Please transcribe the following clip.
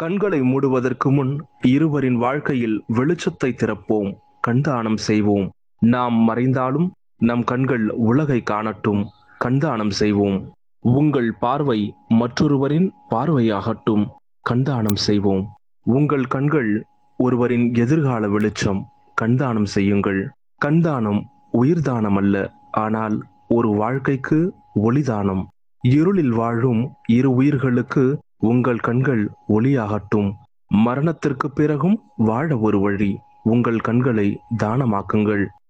கண்களை மூடுவதற்கு முன் இருவரின் வாழ்க்கையில் வெளிச்சத்தை திறப்போம் கண்தானம் செய்வோம் நாம் மறைந்தாலும் நம் கண்கள் உலகை காணட்டும் கண்தானம் செய்வோம் உங்கள் பார்வை மற்றொருவரின் பார்வையாகட்டும் கண்தானம் செய்வோம் உங்கள் கண்கள் ஒருவரின் எதிர்கால வெளிச்சம் கண்தானம் செய்யுங்கள் கண்தானம் உயிர்தானம் அல்ல ஆனால் ஒரு வாழ்க்கைக்கு ஒளிதானம் இருளில் வாழும் இரு உயிர்களுக்கு உங்கள் கண்கள் ஒளியாகட்டும் மரணத்திற்கு பிறகும் வாழ ஒரு வழி உங்கள் கண்களை தானமாக்குங்கள்